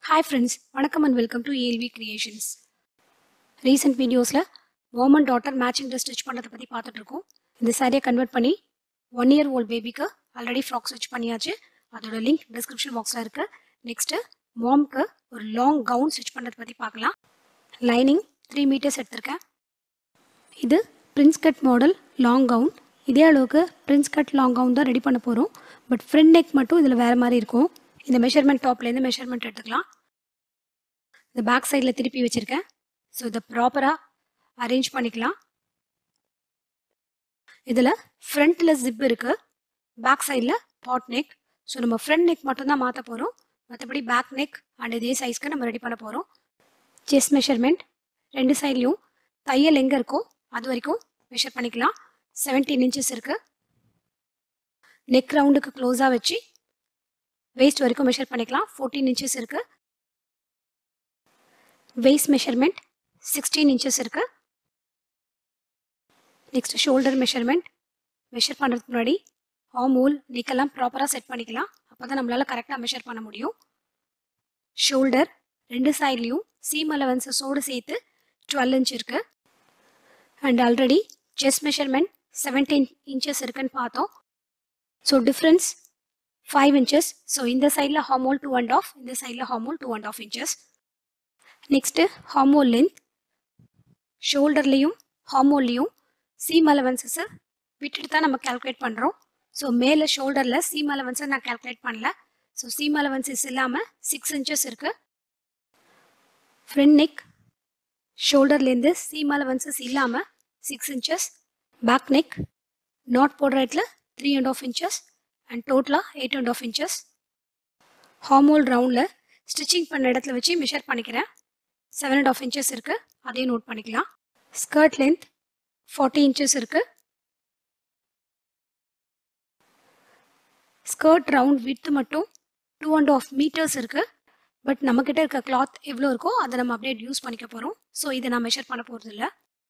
hi friends வணக்கம் and welcome to LV creations recent வீடியோஸில் mom and daughter matching dress stitch பண்ணுறதை பற்றி பார்த்துட்டு இருக்கோம் இந்த சாரியை கன்வெர்ட் பண்ணி ஒன் இயர் ஓல்ட் பேபிக்கு ஆல்ரெடி ஃப்ராக் ஸ்டிச் பண்ணியாச்சு அதோட லிங்க் டிஸ்கிரிப்ஷன் பாக்ஸில் இருக்குது நெக்ஸ்ட்டு மாம்க்கு ஒரு லாங் கவுன் ஸ்டிச் பண்ணுறதை பற்றி பார்க்கலாம் லைனிங் த்ரீ மீட்டர்ஸ் எடுத்திருக்கேன் இது Prince cut model long gown இதே அளவுக்கு பிரின்ஸ் கட் லாங் கவுன் தான் ரெடி பண்ண போகிறோம் பட் ஃப்ரண்ட் நெக் மட்டும் இதில் வேறு மாதிரி இருக்கும் இந்த மெஷர்மெண்ட் டாப்லேருந்து மெஷர்மெண்ட் எடுத்துக்கலாம் இந்த பேக் சைடில் திருப்பி வச்சுருக்கேன் ஸோ இதை ப்ராப்பராக அரேஞ்ச் பண்ணிக்கலாம் இதில் ஃப்ரண்ட்டில் ஜிப் இருக்குது பேக் சைடில் பாட் நெக் ஸோ நம்ம ஃப்ரண்ட் நெக் மட்டும்தான் மாற்ற போகிறோம் மற்றபடி பேக் நெக் அண்ட் இதே சைஸ்க்கு நம்ம ரெடி பண்ண போகிறோம் செஸ்ட் மெஷர்மெண்ட் ரெண்டு சைட்லேயும் தையல் எங்கே இருக்கோ அது வரைக்கும் மெஷர் பண்ணிக்கலாம் செவன்டீன் இன்ச்சஸ் இருக்குது நெக் ரவுண்டுக்கு க்ளோஸாக வச்சு வெயிஸ்ட் வரைக்கும் மெஷர் பண்ணிக்கலாம் ஃபோர்டீன் இன்ச்சஸ் இருக்குது வெயிஸ்ட் மெஷர்மெண்ட் சிக்ஸ்டீன் இன்ச்சஸ் இருக்குது நெக்ஸ்ட் ஷோல்டர் மெஷர்மெண்ட் மெஷர் பண்ணுறதுக்கு முன்னாடி ஆம் ஹோல் நெக்கெல்லாம் ப்ராப்பராக செட் பண்ணிக்கலாம் அப்போ தான் நம்மளால் கரெக்டாக மெஷர் பண்ண முடியும் ஷோல்டர் ரெண்டு சைட்லேயும் சீம் அலவன்சஸோடு சேர்த்து டுவெல் இன்ச் இருக்குது and already chest measurement seventeen inches இருக்குன்னு பார்த்தோம் so difference five inches so இந்த சைடில் ஹார்மோல் டூ அண்ட் ஆஃப் இந்த சைடில் armhole two and half inches next armhole length ஷோல்டர்லேயும் ஹார்மோல்லையும் சீம் அலவன்சஸை விட்டுட்டு தான் நம்ம கால்குலேட் பண்ணுறோம் ஸோ மேலே ஷோல்டரில் சீம் அலவன்ஸை நான் கால்குலேட் பண்ணல ஸோ சீம் அலவன்சஸ் இல்லாமல் சிக்ஸ் இன்ச்சஸ் இருக்குது ஃப்ரண்ட் நெக் ஷோல்டர்லேருந்து சீம் அலவன்சஸ் இல்லாமல் six inches back neck knot போடுற இடத்துல three and half inches and டோட்டலாக eight and half inches armhole ரவுண்டில் ஸ்டிச்சிங் பண்ண இடத்துல வச்சு மெஷர் பண்ணிக்கிறேன் செவன் அண்ட் ஆஃப் இன்ச்சஸ் இருக்குது அதையும் நோட் பண்ணிக்கலாம் ஸ்கர்ட் லென்த் ஃபார்ட்டி இன்ச்சஸ் இருக்குது ஸ்கர்ட் ரவுண்ட் வித்து மட்டும் டூ அண்ட் ஆஃப் மீட்டர்ஸ் இருக்குது பட் நம்மக்கிட்ட இருக்க கிளாத் எவ்வளோ இருக்கோ அதை நம்ம அப்படியே யூஸ் பண்ணிக்க போகிறோம் ஸோ இதை நான் மெஷர் பண்ண போகிறது இல்லை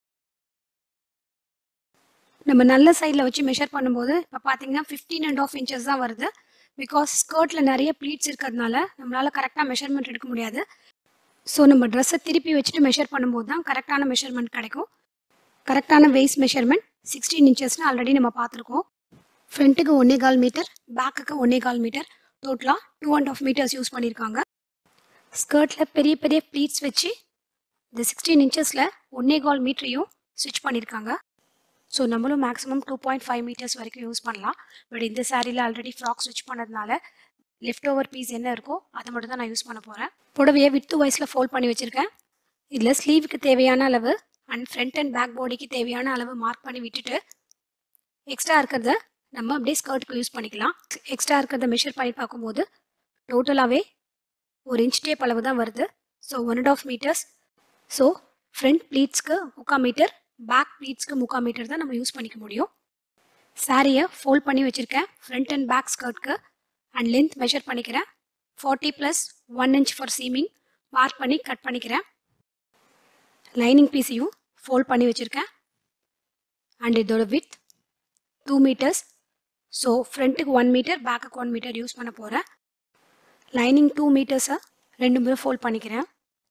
நம்ம நல்ல சைடில் வச்சு மெஷர் பண்ணும்போது இப்போ பார்த்தீங்கன்னா ஃபிஃப்டீன் அண்ட் ஆஃப் இன்ச்சஸ் தான் வருது பிகாஸ் ஸ்கர்ட்டில் நிறைய ப்ளீட்ஸ் இருக்கிறதுனால நம்மளால் கரெக்டாக மெஷர்மெண்ட் எடுக்க முடியாது ஸோ நம்ம ட்ரெஸ்ஸை திருப்பி வச்சுட்டு மெஷர் பண்ணும்போது தான் கரெக்டான மெஷர்மெண்ட் கிடைக்கும் கரெக்டான வெயிஸ் மெஷர்மெண்ட் சிக்ஸ்டீன் இன்ச்சஸ்னு ஆல்ரெடி நம்ம பார்த்துருக்கோம் ஃப்ரண்ட்டுக்கு ஒன்னே கால் மீட்டர் பேக்குக்கு ஒன்னே கால் மீட்டர் டோட்டலாக two and half metres use பண்ணியிருக்காங்க ஸ்கர்ட்டில் பெரிய பெரிய ப்ளீட்ஸ் வச்சு இந்த சிக்ஸ்டீன் இன்ச்சஸில் ஒன்னே கால் மீட்டரையும் ஸ்டிச் பண்ணியிருக்காங்க ஸோ நம்மளும் maximum two point five metres வரைக்கும் யூஸ் பண்ணலாம் பட் இந்த சாரியில் ஆல்ரெடி ஃப்ராக் ஸ்டிச் பண்ணதுனால லெஃப்ட் ஓவர் பீஸ் என்ன இருக்கோ அதை மட்டும் தான் நான் யூஸ் பண்ண போகிறேன் புடவையை வித்து வயசில் ஃபோல்ட் பண்ணி வச்சுருக்கேன் இதில் ஸ்லீவுக்கு தேவையான அளவு அண்ட் ஃப்ரண்ட் அண்ட் பேக் பாடிக்கு தேவையான அளவு மார்க் பண்ணி விட்டுட்டு எக்ஸ்ட்ரா இருக்கிறத நம்ம அப்படியே ஸ்கர்ட்டுக்கு யூஸ் பண்ணிக்கலாம் எக்ஸ்ட்ரா இருக்கிறத மெஷர் பண்ணி பார்க்கும்போது டோட்டலாகவே ஒரு இன்ச் டேப் அளவு தான் வருது so one and half metres so front ப்ளீட்ஸ்க்கு முக்கால் மீட்டர் பேக் ப்ளீட்ஸ்க்கு முக்கால் மீட்டர் தான் நம்ம யூஸ் பண்ணிக்க முடியும் சாரியை ஃபோல்ட் பண்ணி வச்சுருக்கேன் ஃப்ரண்ட் அண்ட் பேக் ஸ்கர்ட்க்கு அண்ட் லென்த் மெஷர் பண்ணிக்கிறேன் forty plus one inch for seaming mark பண்ணி கட் பண்ணிக்கிறேன் லைனிங் பீஸையும் ஃபோல்ட் பண்ணி வச்சுருக்கேன் அண்ட் இதோட வித் டூ மீட்டர்ஸ் ஸோ ஃப்ரண்ட்டுக்கு ஒன் மீட்டர் பேக்குக்கு ஒன் மீட்டர் யூஸ் பண்ண போகிறேன் லைனிங் டூ மீட்டர்ஸை ரெண்டு முறை ஃபோல்ட் பண்ணிக்கிறேன்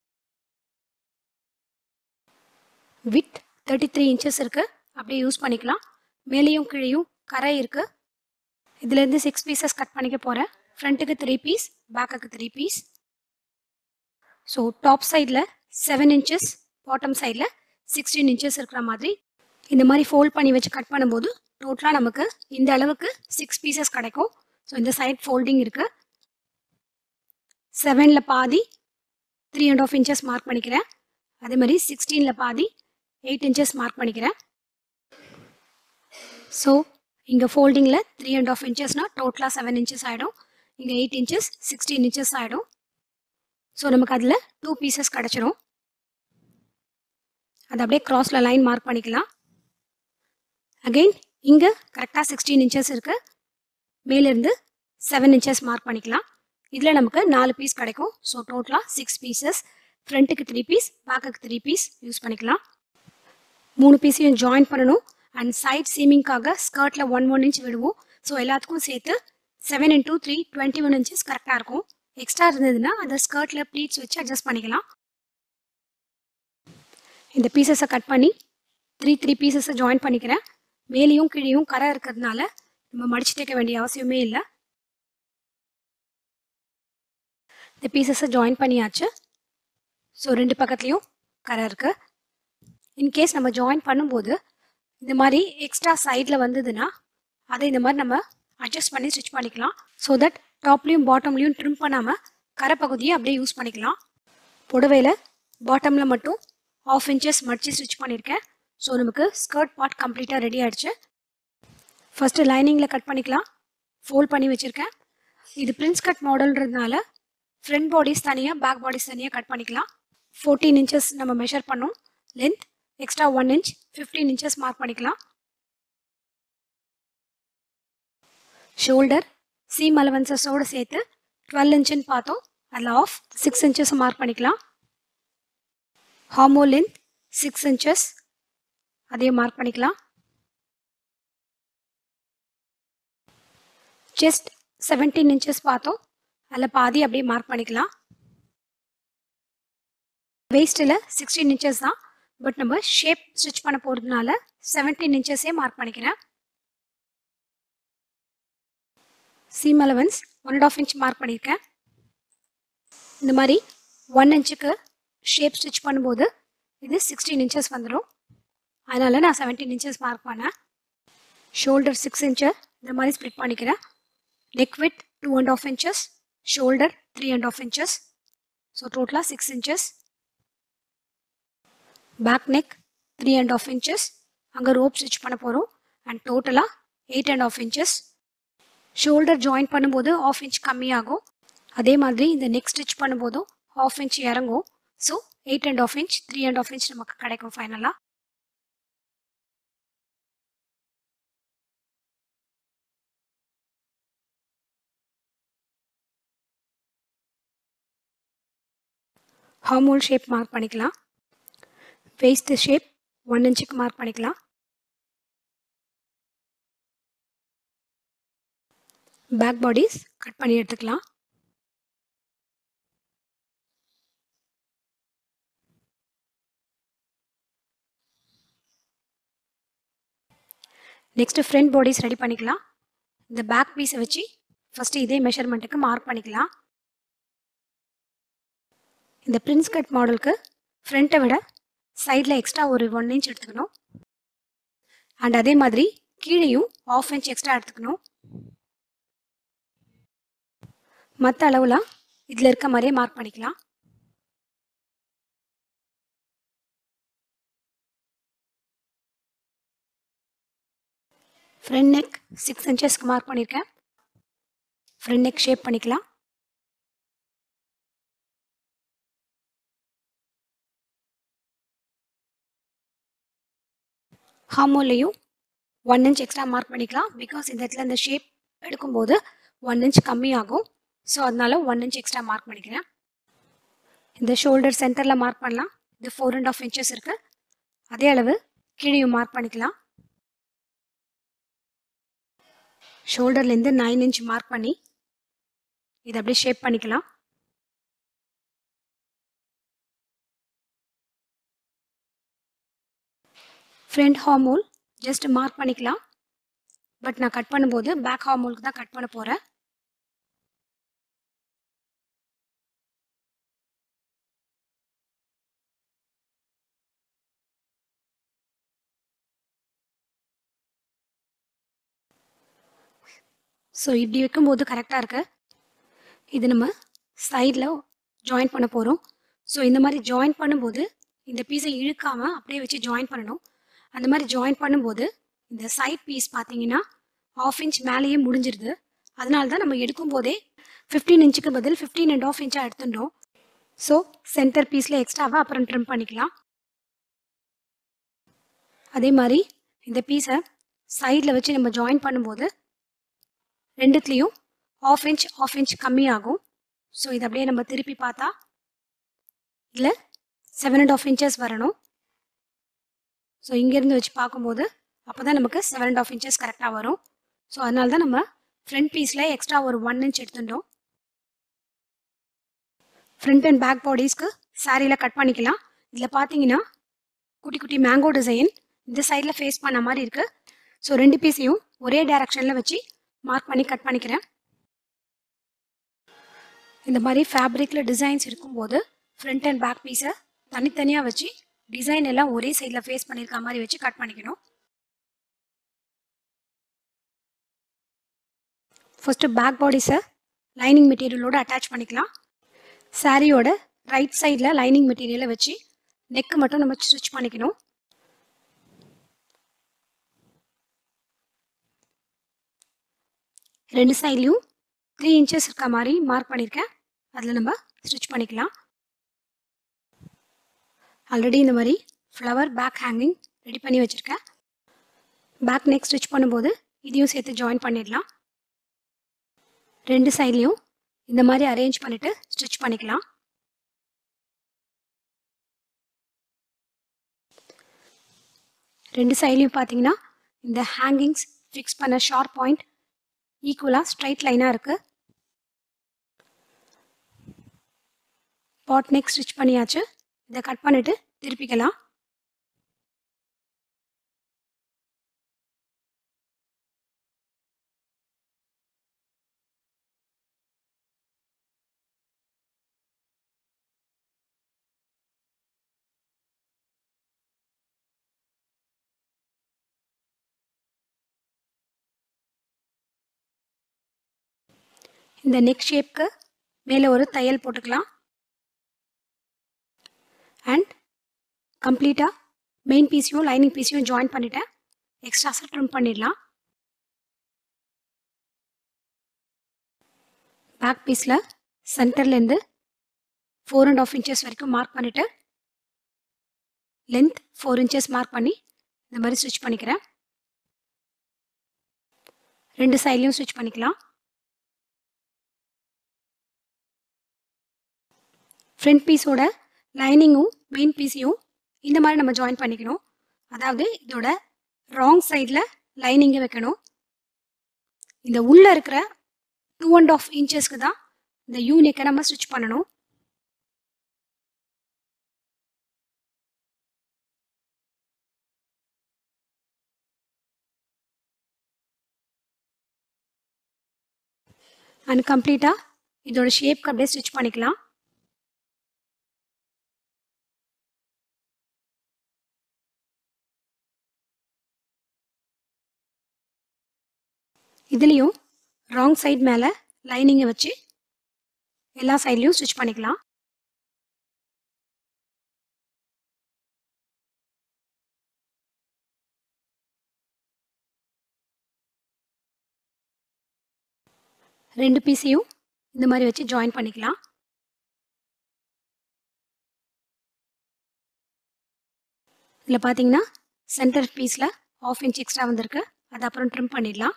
வித் தேர்ட்டி த்ரீ இன்ச்சஸ் இருக்குது அப்படியே யூஸ் பண்ணிக்கலாம் மேலேயும் கீழேயும் கரை இருக்குது இதுலேருந்து சிக்ஸ் பீசஸ் கட் பண்ணிக்க போகிறேன் ஃப்ரண்ட்டுக்கு த்ரீ பீஸ் பேக்குக்கு த்ரீ பீஸ் ஸோ டாப் சைடில் செவன் இன்ச்சஸ் பாட்டம் சைடில் சிக்ஸ்டீன் இன்ச்சஸ் இருக்கிற மாதிரி இந்த மாதிரி ஃபோல்ட் பண்ணி வச்சு கட் பண்ணும்போது டோட்டலாக நமக்கு இந்த அளவுக்கு சிக்ஸ் பீசஸ் கிடைக்கும் ஸோ இந்த சைட் ஃபோல்டிங் இருக்குது செவனில் பாதி three and half inches mark பண்ணிக்கிறேன் அதே மாதிரி சிக்ஸ்டீனில் பாதி எயிட் இன்ச்சஸ் மார்க் பண்ணிக்கிறேன் ஸோ இங்கே ஃபோல்டிங்கில் த்ரீ அண்ட் ஆஃப் இன்ச்சஸ்னால் டோட்டலாக செவன் இன்ச்சஸ் ஆகிடும் இங்கே எயிட் இன்ச்சஸ் சிக்ஸ்டீன் இன்ச்சஸ் ஆகிடும் ஸோ நமக்கு அதில் டூ பீசஸ் கிடச்சிரும் அதை அப்படியே க்ராஸில் லைன் மார்க் பண்ணிக்கலாம் அகெயின் இங்கே கரெக்டாக சிக்ஸ்டீன் இன்ச்சஸ் இருக்குது மேலேருந்து செவன் இன்ச்சஸ் மார்க் பண்ணிக்கலாம் இதில் நமக்கு நாலு பீஸ் கிடைக்கும் ஸோ டோட்டலாக சிக்ஸ் பீசஸ் ஃப்ரண்ட்டுக்கு த்ரீ பீஸ் பேக்குக்கு த்ரீ பீஸ் யூஸ் பண்ணிக்கலாம் மூணு பீஸையும் ஜாயின் பண்ணணும் அண்ட் சைட் சீமிங்காக ஸ்கர்ட்டில் ஒன் ஒன் இன்ச் விடுவோம் ஸோ எல்லாத்துக்கும் சேர்த்து seven into three twenty one inches கரெக்டாக இருக்கும் எக்ஸ்ட்ரா இருந்ததுன்னா அந்த ஸ்கர்ட்டில் ப்ளீட்ஸ் வச்சு அட்ஜஸ்ட் பண்ணிக்கலாம் இந்த பீசஸை கட் பண்ணி த்ரீ த்ரீ பீசஸை ஜாயின் பண்ணிக்கிறேன் மேலேயும் கீழேயும் கரை இருக்கிறதுனால நம்ம மடிச்சு தைக்க வேண்டிய அவசியமே இல்லை இந்த பீசஸை ஜாயின் பண்ணியாச்சு ஸோ ரெண்டு பக்கத்துலேயும் கரை இருக்குது இன்கேஸ் நம்ம ஜாயின் பண்ணும்போது இந்த மாதிரி எக்ஸ்ட்ரா சைடில் வந்ததுன்னா அதை இந்த மாதிரி நம்ம அட்ஜஸ்ட் பண்ணி ஸ்டிச் பண்ணிக்கலாம் ஸோ தட் டாப்லேயும் பாட்டம்லேயும் ட்ரிம் பண்ணாமல் கரை பகுதியை அப்படியே யூஸ் பண்ணிக்கலாம் புடவையில் பாட்டமில் மட்டும் ஆஃப் இன்ச்சஸ் மடித்து ஸ்டிச் பண்ணியிருக்கேன் ஸோ நமக்கு ஸ்கர்ட் பார்ட் கம்ப்ளீட்டாக ரெடி ஆகிடுச்சு ஃபஸ்ட்டு லைனிங்கில் கட் பண்ணிக்கலாம் ஃபோல்ட் பண்ணி வச்சுருக்கேன் இது பிரின்ஸ் கட் மாடல்ன்றதுனால ஃப்ரண்ட் பாடிஸ் தனியாக பேக் பாடிஸ் தனியாக கட் பண்ணிக்கலாம் ஃபோர்டீன் இன்ச்சஸ் நம்ம மெஷர் பண்ணோம் length extra one inch fifteen inches mark பண்ணிக்கலாம் ஷோல்டர் சீம் அலவன்சஸோடு சேர்த்து டுவெல் இன்ச்சுன்னு பார்த்தோம் அதில் ஆஃப் சிக்ஸ் இன்ச்சஸ் மார்க் பண்ணிக்கலாம் ஹார்மோ லென்த் சிக்ஸ் இன்ச்சஸ் அதையும் மார்க் பண்ணிக்கலாம் செஸ்ட் செவன்டீன் இன்ச்சஸ் பார்த்தோம் அதில் பாதி அப்படியே மார்க் பண்ணிக்கலாம் வேஸ்ட்டில் சிக்ஸ்டீன் இன்ச்சஸ் தான் பட் நம்ம ஷேப் ஸ்டிச் பண்ண போகிறதுனால செவன்டீன் இன்ச்சஸே மார்க் பண்ணிக்கிறேன் seam allowance one and half inch mark பண்ணியிருக்கேன் இந்த மாதிரி ஒன் இன்ச்சுக்கு ஷேப் ஸ்டிச் பண்ணும்போது இது சிக்ஸ்டீன் இன்ச்சஸ் வந்துடும் அதனால் நான் செவன்டீன் இன்ச்சஸ் மார்க் பண்ணேன் ஷோல்டர் சிக்ஸ் இன்ச்சு இந்த மாதிரி ஸ்ப்ளிட் பண்ணிக்கிறேன் neck width two and half inches shoulder three and half inches so டோட்டலாக six inches back neck three and half inches அங்கே ரோப் ஸ்டிச் பண்ண போகிறோம் அண்ட் டோட்டலாக eight and half inches shoulder join பண்ணும்போது half inch கம்மியாகும் அதே மாதிரி இந்த நெக் ஸ்டிச் பண்ணும்போதும் ஆஃப் இன்ச் இறங்கும் so eight and half inch three and half inch நமக்கு கிடைக்கும் ஃபைனலாக ஹார்மோல் ஷேப் மார்க் பண்ணிக்கலாம் வேஸ்ட் ஷேப் ஒன் இன்ச்சுக்கு மார்க் பண்ணிக்கலாம் பேக் பாடிஸ் கட் பண்ணி எடுத்துக்கலாம் நெக்ஸ்ட்டு ஃப்ரண்ட் பாடிஸ் ரெடி பண்ணிக்கலாம் இந்த பேக் பீஸை வச்சு ஃபஸ்ட்டு இதே மெஷர்மெண்ட்டுக்கு மார்க் பண்ணிக்கலாம் இந்த பிரின்ஸ் கட் மாடலுக்கு ஃப்ரண்ட்டை விட சைடில் எக்ஸ்ட்ரா ஒரு ஒன் இன்ச் எடுத்துக்கணும் அண்ட் அதே மாதிரி கீழேயும் ஆஃப் இன்ச் எக்ஸ்ட்ரா எடுத்துக்கணும் மற்ற அளவுலாம் இதில் இருக்க மாதிரியே மார்க் பண்ணிக்கலாம் ஃப்ரண்ட் நெக் சிக்ஸ் இன்ச்சஸ்க்கு மார்க் பண்ணியிருக்கேன் ஃப்ரண்ட் நெக் ஷேப் பண்ணிக்கலாம் ஹார்மோலையும் ஒன் இன்ச் எக்ஸ்ட்ரா மார்க் பண்ணிக்கலாம் பிகாஸ் இந்த இடத்துல இந்த ஷேப் எடுக்கும்போது ஒன் இன்ச் கம்மியாகும் ஸோ அதனால ஒன் இன்ச் எக்ஸ்ட்ரா மார்க் பண்ணிக்கிறேன் இந்த ஷோல்டர் சென்டரில் மார்க் பண்ணலாம் இது ஃபோர் அண்ட் ஆஃப் இன்ச்சஸ் இருக்குது அதே அளவு கீழேயும் மார்க் பண்ணிக்கலாம் ஷோல்டர்லேருந்து நைன் இன்ச் மார்க் பண்ணி இதை அப்படியே ஷேப் பண்ணிக்கலாம் ஃப்ரண்ட் ஹார்மோல் ஜஸ்ட் மார்க் பண்ணிக்கலாம் பட் நான் கட் பண்ணும்போது பேக் ஹார்மோலுக்கு தான் கட் பண்ண போகிறேன் ஸோ இப்படி வைக்கும்போது கரெக்டாக இருக்கு இது நம்ம சைடில் ஜாயின் பண்ண போகிறோம் ஸோ இந்த மாதிரி ஜாயின் பண்ணும்போது இந்த பீஸை இழுக்காமல் அப்படியே வச்சு ஜாயின் பண்ணணும் அந்த மாதிரி ஜாயின் பண்ணும்போது இந்த சைட் பீஸ் பார்த்தீங்கன்னா ஆஃப் இன்ச் மேலேயே முடிஞ்சிருது அதனால தான் நம்ம எடுக்கும் போதே ஃபிஃப்டீன் இன்ச்சுக்கு பதில் ஃபிஃப்டீன் அண்ட் ஆஃப் இன்ச்சாக எடுத்துட்டோம் ஸோ சென்டர் பீஸில் எக்ஸ்ட்ராவாக அப்புறம் ட்ரிம் பண்ணிக்கலாம் அதே மாதிரி இந்த பீஸை சைடில் வச்சு நம்ம ஜாயின் பண்ணும்போது ரெண்டுத்துலேயும் ஆஃப் இன்ச் ஆஃப் இன்ச் கம்மியாகும் ஸோ இதை அப்படியே நம்ம திருப்பி பார்த்தா இதில் செவன் அண்ட் ஆஃப் இன்ச்சஸ் வரணும் ஸோ இங்கேருந்து வச்சு பார்க்கும்போது அப்போ தான் நமக்கு செவன் அண்ட் ஆஃப் இன்ச்சஸ் கரெக்டாக வரும் ஸோ அதனால தான் நம்ம ஃப்ரண்ட் பீஸில் எக்ஸ்ட்ரா ஒரு ஒன் இன்ச் எடுத்துட்டோம் ஃப்ரண்ட் அண்ட் பேக் பாடிஸ்க்கு சாரியில் கட் பண்ணிக்கலாம் இதில் பார்த்தீங்கன்னா குட்டி குட்டி மேங்கோ டிசைன் இந்த சைடில் ஃபேஸ் பண்ண மாதிரி இருக்குது ஸோ ரெண்டு பீஸையும் ஒரே டைரக்ஷனில் வச்சு மார்க் பண்ணி கட் பண்ணிக்கிறேன் இந்த மாதிரி ஃபேப்ரிக்கில் டிசைன்ஸ் இருக்கும்போது ஃப்ரண்ட் அண்ட் பேக் பீஸை தனித்தனியாக வச்சு டிசைன் எல்லாம் ஒரே சைடில் ஃபேஸ் பண்ணியிருக்க மாதிரி வச்சு கட் பண்ணிக்கணும் ஃபஸ்ட்டு பேக் பாடிஸை லைனிங் மெட்டீரியலோடு அட்டாச் பண்ணிக்கலாம் சாரியோட ரைட் சைடில் லைனிங் மெட்டீரியலை வச்சு நெக்கு மட்டும் நம்ம ஸ்டிச் பண்ணிக்கணும் ரெண்டு சைட்லையும் த்ரீ இன்ச்சஸ் இருக்க மாதிரி மார்க் பண்ணியிருக்கேன் அதில் நம்ம ஸ்டிச் பண்ணிக்கலாம் ஆல்ரெடி இந்த மாதிரி ஃப்ளவர் பேக் ஹேங்கிங் ரெடி பண்ணி வச்சுருக்கேன் பேக் நெக் ஸ்டிச் பண்ணும்போது இதையும் சேர்த்து ஜாயின் பண்ணிடலாம் ரெண்டு சைட்லேயும் இந்த மாதிரி அரேஞ்ச் பண்ணிவிட்டு ஸ்டிச் பண்ணிக்கலாம் ரெண்டு சைட்லையும் பார்த்தீங்கன்னா இந்த ஹேங்கிங்ஸ் ஃபிக்ஸ் பண்ண ஷார்ப் பாயிண்ட் ஈக்குவலாக ஸ்ட்ரைட் லைனாக இருக்குது பாட் நெக் ஸ்டிச் பண்ணியாச்சு இதை கட் பண்ணிவிட்டு திருப்பிக்கலாம் இந்த நெக் ஷேப்க்கு மேலே ஒரு தையல் போட்டுக்கலாம் அண்ட் கம்ப்ளீட்டாக மெயின் பீஸையும் லைனிங் பீஸையும் ஜாயின் பண்ணிவிட்டேன் எக்ஸ்ட்ராஸை ட்ரிம் பண்ணிடலாம் பேக் பீஸில் சென்டர்லேருந்து ஃபோர் அண்ட் ஆஃப் இன்ச்சஸ் வரைக்கும் மார்க் பண்ணிவிட்டு லென்த் ஃபோர் இன்ச்சஸ் மார்க் பண்ணி இந்த மாதிரி ஸ்டிச் பண்ணிக்கிறேன் ரெண்டு சைட்லையும் ஸ்டிச் பண்ணிக்கலாம் ஃப்ரண்ட் பீஸோட லைனிங்கும் மெயின் பீஸையும் இந்த மாதிரி நம்ம ஜாயின் பண்ணிக்கணும் அதாவது இதோட ராங் சைடில் லைனிங்கை வைக்கணும் இந்த உள்ளே இருக்கிற டூ அண்ட் ஆஃப் இன்ச்சஸ்க்கு தான் இந்த யூ நெக்கை நம்ம ஸ்டிச் பண்ணணும் அண்ட் கம்ப்ளீட்டாக இதோட ஷேப்க்கு அப்படியே ஸ்டிச் பண்ணிக்கலாம் இதுலேயும் ராங் சைட் மேலே லைனிங்கை வச்சு எல்லா சைட்லேயும் ஸ்டிச் பண்ணிக்கலாம் ரெண்டு பீஸையும் இந்த மாதிரி வச்சு ஜாயின் பண்ணிக்கலாம் இதில் பார்த்தீங்கன்னா சென்டர் பீஸில் ஆஃப் இன்ச் எக்ஸ்ட்ரா வந்திருக்கு அது அப்புறம் ட்ரிம் பண்ணிடலாம்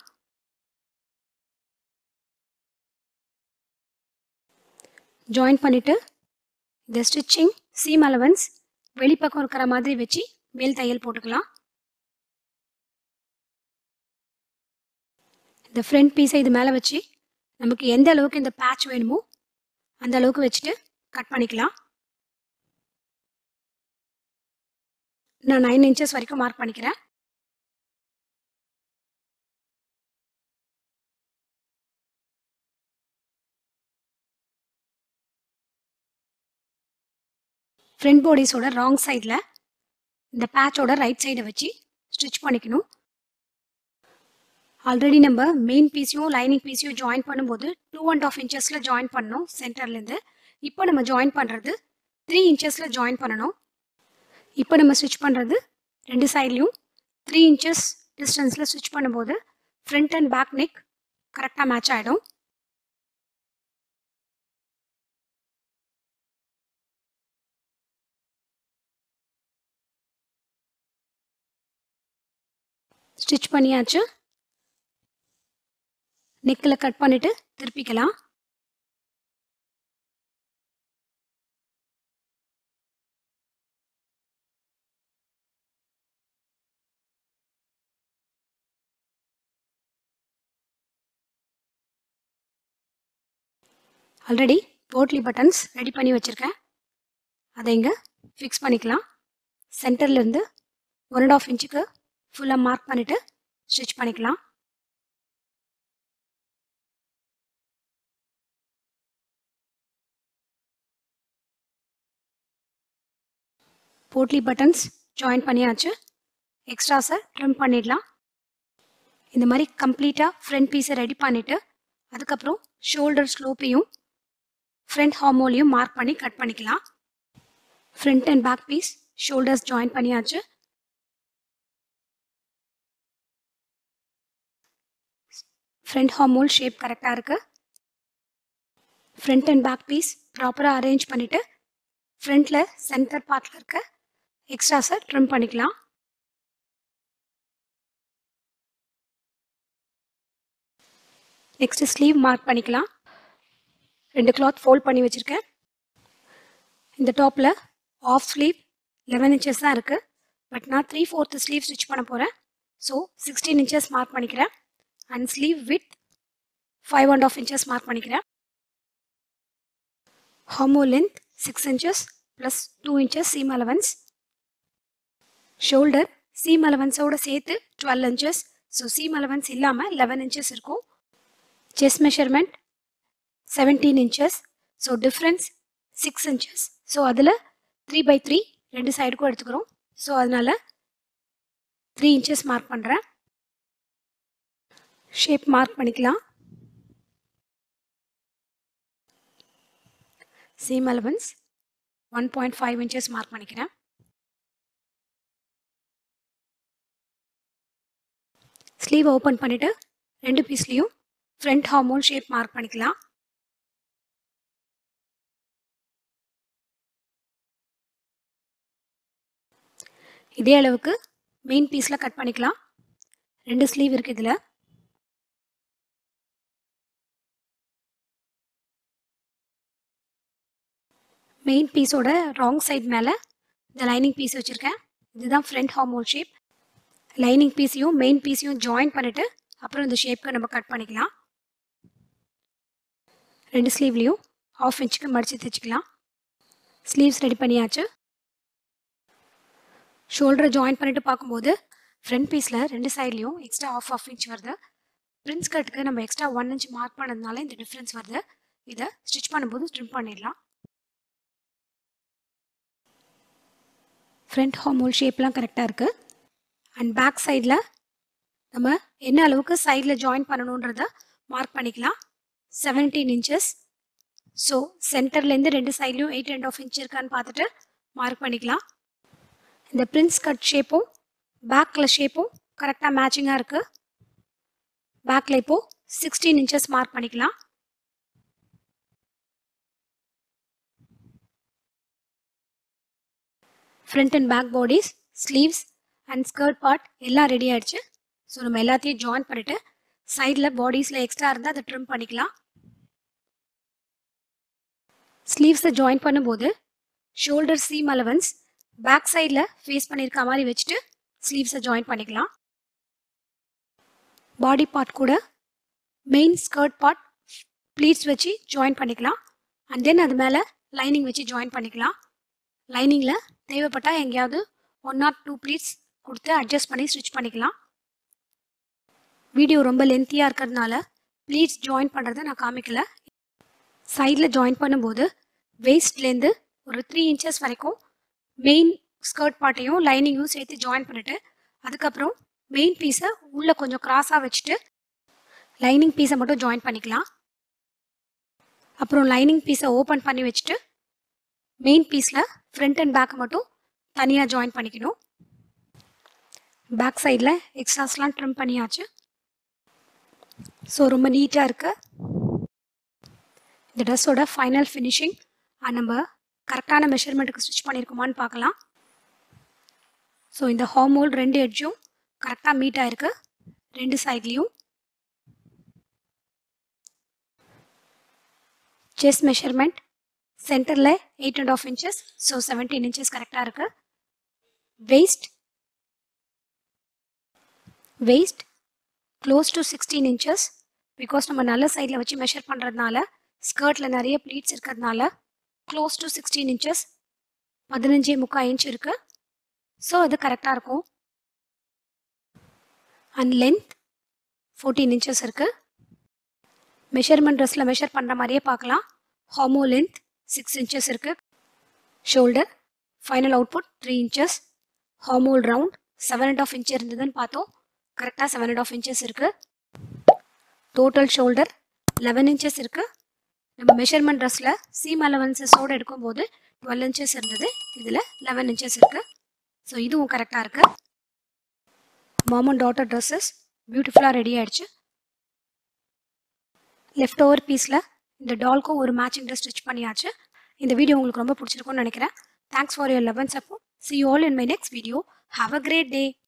ஜாயின் பண்ணிவிட்டு இந்த ஸ்டிச்சிங் சீம் அலவன்ஸ் வெளிப்பக்கம் இருக்கிற மாதிரி வச்சு மேல் தையல் போட்டுக்கலாம் இந்த ஃப்ரண்ட் பீஸை இது மேலே வச்சு நமக்கு எந்த அளவுக்கு இந்த பேட்ச் வேணுமோ அந்த அளவுக்கு வச்சுட்டு கட் பண்ணிக்கலாம் நான் நைன் இன்ச்சஸ் வரைக்கும் மார்க் பண்ணிக்கிறேன் ஃப்ரண்ட் பாடிஸோட ராங் சைடில் இந்த பேட்சோட ரைட் சைடை வச்சு ஸ்டிச் பண்ணிக்கணும் ஆல்ரெடி நம்ம மெயின் பீஸையும் லைனிங் பீஸையும் ஜாயின் பண்ணும்போது டூ அண்ட் ஆஃப் இன்ச்சஸில் ஜாயின் பண்ணணும் சென்டர்லேருந்து இப்போ நம்ம ஜாயின் பண்ணுறது த்ரீ இன்ச்சஸில் ஜாயின் பண்ணணும் இப்போ நம்ம ஸ்டிச் பண்ணுறது ரெண்டு சைட்லேயும் த்ரீ இன்ச்சஸ் டிஸ்டன்ஸில் ஸ்டிச் பண்ணும்போது ஃப்ரண்ட் அண்ட் பேக் நெக் கரெக்டாக மேட்ச் ஆகிடும் ஸ்டிச் பண்ணியாச்சு நெக்கில் கட் பண்ணிவிட்டு திருப்பிக்கலாம் ஆல்ரெடி போட்லி பட்டன்ஸ் ரெடி பண்ணி வச்சுருக்கேன் அதை இங்கே ஃபிக்ஸ் பண்ணிக்கலாம் சென்டர்லேருந்து ஒன் அண்ட் ஆஃப் இன்ச்சுக்கு ஃபுல்லாக மார்க் பண்ணிவிட்டு ஸ்டிச் பண்ணிக்கலாம் போட்லி பட்டன்ஸ் ஜாயின் பண்ணியாச்சு எக்ஸ்ட்ராஸை ட்ரிம் பண்ணிடலாம் இந்த மாதிரி கம்ப்ளீட்டாக ஃப்ரண்ட் பீஸை ரெடி பண்ணிவிட்டு அதுக்கப்புறம் ஷோல்டர் ஸ்லோப்பையும் ஃப்ரண்ட் ஹார்மோலையும் மார்க் பண்ணி கட் பண்ணிக்கலாம் front and back piece shoulders join பண்ணியாச்சு ஃப்ரண்ட் ஹார்மோல் ஷேப் கரெக்டாக இருக்குது ஃப்ரண்ட் அண்ட் பேக் பீஸ் ப்ராப்பராக அரேஞ்ச் பண்ணிவிட்டு ஃப்ரண்ட்டில் சென்டர் பார்ட்டில் இருக்க எக்ஸ்ட்ராஸை ட்ரிம் பண்ணிக்கலாம் நெக்ஸ்ட் ஸ்லீவ் மார்க் பண்ணிக்கலாம் ரெண்டு கிளாத் ஃபோல்ட் பண்ணி வச்சுருக்கேன் இந்த டாப்பில் ஆஃப் ஸ்லீவ் லெவன் இன்ச்சஸ் தான் இருக்குது பட் நான் த்ரீ ஃபோர்த்து ஸ்லீவ் ஸ்டிச் பண்ண போகிறேன் ஸோ சிக்ஸ்டீன் இன்ச்சஸ் மார்க் பண்ணிக்கிறேன் and sleeve width five and half inches mark பண்ணிக்கிறேன் armhole length six inches plus two inches seam allowance shoulder seam அலவன்ஸோடு சேர்த்து twelve inches so seam allowance இல்லாமல் eleven inches இருக்கும் chest measurement seventeen inches so difference six inches so அதில் three by three ரெண்டு சைடுக்கும் எடுத்துக்கிறோம் so அதனால் three inches mark பண்ணுறேன் ஷேப் மார்க் பண்ணிக்கலாம் seam allowance one point five inches mark பண்ணிக்கிறேன் ஸ்லீவ் ஓப்பன் பண்ணிவிட்டு ரெண்டு பீஸ்லேயும் ஃப்ரண்ட் ஹார்மோன் ஷேப் மார்க் பண்ணிக்கலாம் இதே அளவுக்கு மெயின் பீஸில் கட் பண்ணிக்கலாம் ரெண்டு ஸ்லீவ் இருக்குது இதில் மெயின் பீஸோட ராங் சைட் மேலே இந்த லைனிங் பீஸ் வச்சுருக்கேன் இதுதான் ஃப்ரண்ட் ஹார்மோன் ஷேப் லைனிங் பீஸையும் மெயின் பீஸையும் ஜாயின் பண்ணிவிட்டு அப்புறம் இந்த ஷேப்க்கு நம்ம கட் பண்ணிக்கலாம் ரெண்டு ஸ்லீவ்லேயும் ஆஃப் இன்ச்சுக்கு மடித்து தைச்சிக்கலாம் ஸ்லீவ்ஸ் ரெடி பண்ணியாச்சு ஷோல்டரை ஜாயின் பண்ணிட்டு பார்க்கும்போது ஃப்ரண்ட் பீஸில் ரெண்டு சைட்லேயும் எக்ஸ்ட்ரா ஆஃப் ஆஃப் இன்ச் வருது பிரின்ஸ் கட்டுக்கு நம்ம எக்ஸ்ட்ரா ஒன் இன்ச் மார்க் பண்ணதுனால இந்த டிஃப்ரென்ஸ் வருது இதை ஸ்டிச் பண்ணும்போது ட்ரிம் பண்ணிடலாம் ஃப்ரண்ட் ஹார்மோல் ஷேப்லாம் கரெக்டாக இருக்குது அண்ட் பேக் சைடில் நம்ம என்ன அளவுக்கு சைடில் ஜாயின் பண்ணணுன்றத மார்க் பண்ணிக்கலாம் செவன்டீன் இன்ச்சஸ் ஸோ சென்டர்லேருந்து ரெண்டு சைட்லையும் எயிட் அண்ட் ஆஃப் இன்ச் இருக்கான்னு பார்த்துட்டு மார்க் பண்ணிக்கலாம் இந்த பிரின்ஸ் கட் ஷேப்பும் பேக்கில் ஷேப்பும் கரெக்டாக மேட்சிங்காக இருக்குது பேக்கில் இப்போது சிக்ஸ்டீன் இன்ச்சஸ் மார்க் பண்ணிக்கலாம் front and back bodice sleeves and skirt part எல்லாம் ரெடி ஆயிடுச்சு ஸோ நம்ம எல்லாத்தையும் ஜாயின் பண்ணிவிட்டு சைடில் பாடிஸில் எக்ஸ்ட்ரா இருந்தால் அதை ட்ரிம் பண்ணிக்கலாம் ஸ்லீவ்ஸை ஜாயின் பண்ணும்போது ஷோல்டர் சீம் அலவன்ஸ் பேக் சைடில் ஃபேஸ் பண்ணியிருக்க மாதிரி வச்சுட்டு ஸ்லீவ்ஸை ஜாயின் பண்ணிக்கலாம் பாடி பார்ட் கூட மெயின் ஸ்கர்ட் பார்ட் ப்ளீட்ஸ் வச்சு ஜாயின் பண்ணிக்கலாம் அண்ட் தென் அது மேலே லைனிங் வச்சு ஜாயின் பண்ணிக்கலாம் லைனிங்கில் தேவைப்பட்டால் எங்கேயாவது ஒன் ஆர் டூ ப்ளீட்ஸ் கொடுத்து அட்ஜஸ்ட் பண்ணி ஸ்டிச் பண்ணிக்கலாம் வீடியோ ரொம்ப லென்த்தியாக இருக்கிறதுனால ப்ளீட்ஸ் ஜாயின் பண்ணுறதை நான் காமிக்கல சைடில் ஜாயின் பண்ணும்போது வேஸ்ட்லேருந்து ஒரு த்ரீ இன்ச்சஸ் வரைக்கும் மெயின் ஸ்கர்ட் பார்ட்டையும் லைனிங்கும் சேர்த்து ஜாயின் பண்ணிவிட்டு அதுக்கப்புறம் மெயின் பீஸை உள்ளே கொஞ்சம் கிராஸாக வச்சுட்டு லைனிங் பீஸை மட்டும் ஜாயின் பண்ணிக்கலாம் அப்புறம் லைனிங் பீஸை ஓப்பன் பண்ணி வச்சுட்டு மெயின் பீஸில் ஃப்ரண்ட் அண்ட் பேக்கை மட்டும் தனியாக ஜாயின் பண்ணிக்கணும் பேக் சைடில் எக்ஸ்ட்ராஸ்லாம் ட்ரிம் பண்ணியாச்சு ஸோ ரொம்ப நீட்டாக இருக்கு இந்த ட்ரெஸ்ஸோட ஃபைனல் ஃபினிஷிங் நம்ம கரெக்டான மெஷர்மெண்ட்டுக்கு ஸ்டிச் பண்ணியிருக்கோமான்னு பார்க்கலாம் ஸோ இந்த ஹார்மோல் ரெண்டு எட்ஜும் கரெக்டாக மீட் ஆயிருக்கு ரெண்டு சைட்லேயும் செஸ்ட் மெஷர்மெண்ட் சென்டரில் eight and half inches so seventeen inches கரெக்டாக இருக்குது waist waist close to sixteen inches because நம்ம நல்ல சைடில் வச்சு மெஷர் பண்ணுறதுனால ஸ்கர்ட்டில் நிறைய ப்ளீட்ஸ் இருக்கிறதுனால க்ளோஸ் டு சிக்ஸ்டீன் இன்ச்சஸ் பதினஞ்சே முக்கால் இன்ச் இருக்குது ஸோ அது கரெக்டாக இருக்கும் அண்ட் லென்த் ஃபோர்டீன் இன்ச்சஸ் இருக்குது மெஷர்மெண்ட் ட்ரெஸ்ஸில் மெஷர் பண்ணுற மாதிரியே பார்க்கலாம் ஹாமோ லென்த் சிக்ஸ் இன்ச்சஸ் இருக்குது shoulder final output three inches armhole round seven and half inch இருந்ததுன்னு பார்த்தோம் கரெக்டாக செவன் அண்ட் ஆஃப் இன்ச்சஸ் இருக்குது டோட்டல் ஷோல்டர் லெவன் இன்ச்சஸ் இருக்குது நம்ம மெஷர்மெண்ட் ட்ரெஸ்ஸில் சீம் அலவன்சஸோடு எடுக்கும்போது டுவெல் இன்ச்சஸ் இருந்தது இதில் லெவன் இன்ச்சஸ் இருக்குது ஸோ இதுவும் கரெக்டாக இருக்குது மாம் அண்ட் டாட்டர் ட்ரெஸ்ஸஸ் பியூட்டிஃபுல்லாக ரெடி ஆயிடுச்சு லெஃப்ட் ஓவர் பீஸில் இந்த டால்க்கும் ஒரு மேட்சிங் ட்ரெஸ் ஸ்டிச் பண்ணியாச்சு இந்த வீடியோ உங்களுக்கு ரொம்ப பிடிச்சிருக்கும்னு நினைக்கிறேன் thanks for your eleven support see all in my next video have a great day